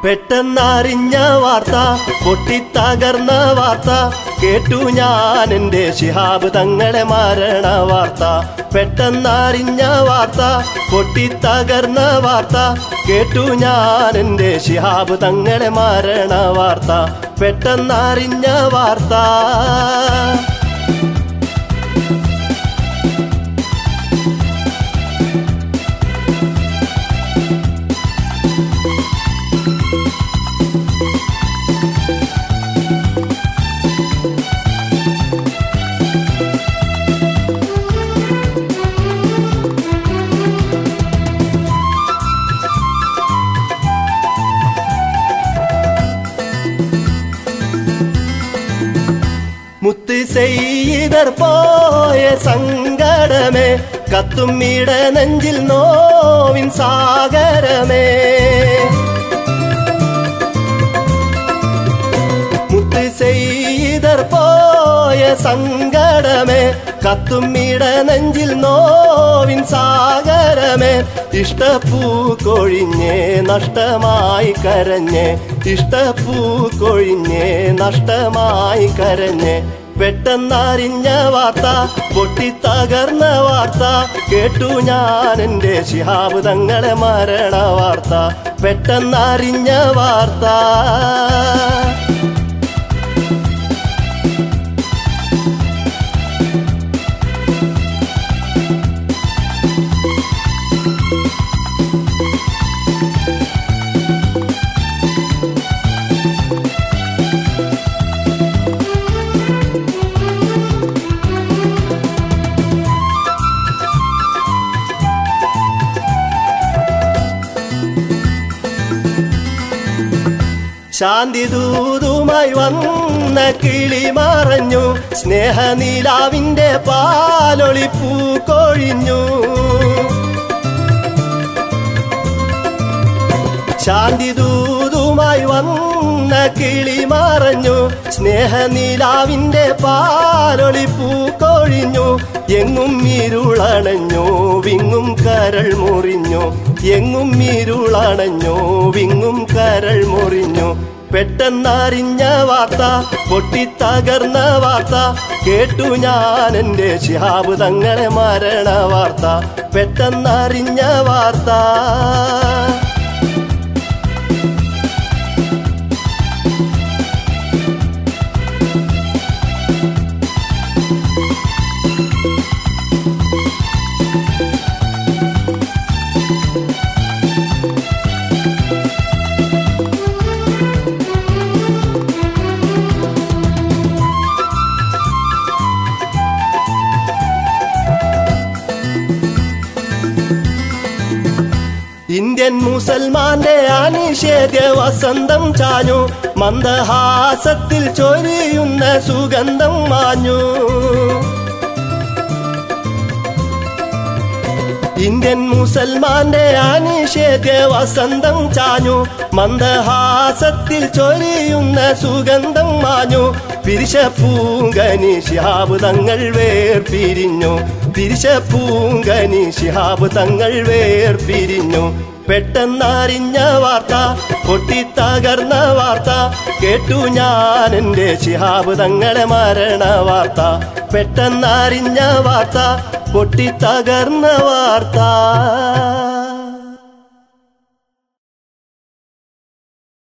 പെട്ടെന്നറിഞ്ഞ വാർത്ത പൊട്ടിത്തകർന്ന വാർത്ത കേട്ടു ഞാൻ എൻ്റെ ശിഹാബ് തങ്ങളെ മരണ വാർത്ത പെട്ടെന്നറിഞ്ഞ വാർത്ത പൊട്ടിത്തകർന്ന വാർത്ത കേട്ടു ഞാൻ എൻ്റെ ശിഹാബ് തങ്ങളെ മരണ വാർത്ത പെട്ടെന്നറിഞ്ഞ വാർത്ത മുത്ത് ചെയ്തർ പോയ സങ്കടമേ കത്തും ഇട നെഞ്ചിൽ നോവിൻ സാഗരമേ മുത്ത് ചെയ്തർ പോയ സങ്കടമേ കത്തും ഇട നെഞ്ചിൽ നോവിൻ സാഗരമേ ഇഷ്ടപ്പൂ കൊഴിഞ്ഞേ നഷ്ടമായി കരഞ്ഞേ ഇഷ്ടപ്പൂ കൊഴിഞ്ഞേ നഷ്ടമായി കരഞ്ഞേ പെട്ടെന്നറിഞ്ഞ വാർത്ത പൊട്ടിത്തകർന്ന വാർത്ത കേട്ടു ഞാൻ എൻ്റെ ശിഹാബ് തങ്ങളെ മരണ വാർത്ത പെട്ടെന്നറിഞ്ഞ വാർത്ത ശാന്തി ദൂതുമായി വന്ന കിളി മറഞ്ഞു സ്നേഹനീലാവിന്റെ പാലൊളിപ്പൂ കൊഴിഞ്ഞു ശാന്തി ദൂതുമായി വന്ന കിളി മറഞ്ഞു സ്നേഹനീലാവിന്റെ പാലൊളിപ്പൂ കൊഴിഞ്ഞു എങ്ങും ഇരുളണഞ്ഞു വിങ്ങും കരൾ മുറിഞ്ഞു എങ്ങും ഇരുളണഞ്ഞു വിങ്ങും കരൾ മുറിഞ്ഞു പെട്ടെന്നറിഞ്ഞ വാർത്ത പൊട്ടിത്തകർന്ന വാർത്ത കേട്ടു ഞാൻ എൻ്റെ ശിഹാബ് തങ്ങളെ മരണ വാർത്ത പെട്ടെന്നറിഞ്ഞ വാർത്ത ഇന്ത്യൻ മുസൽമാന്റെ അനിഷേധ്യ വസന്തം ചാഞ്ഞു മന്ദഹാസത്തിൽ ചൊരിയുന്ന സുഗന്ധം മാഞ്ഞു ഇന്ത്യൻ മുസൽമാന്റെ അനിഷേധ്യ വസന്തം ചാഞ്ഞു മന്ദഹാസത്തിൽ ചൊരിയുന്ന സുഗന്ധം മാഞ്ഞു പിരിശപ്പൂങ്കനി ശിഹാബ് തങ്ങൾ വേർപിരിഞ്ഞു പിരിശപ്പൂങ്കനി ശിഹാബ് തങ്ങൾ വേർപിരിഞ്ഞു പെട്ടെന്നറിഞ്ഞ വാർത്ത പൊട്ടിത്തകർന്ന വാർത്ത കേട്ടു ഞാൻ എൻ്റെ ശിഹാബ് തങ്ങളെ മരണ വാർത്ത പെട്ടെന്നറിഞ്ഞ വാർത്ത പൊട്ടിത്തകർന്ന വാർത്ത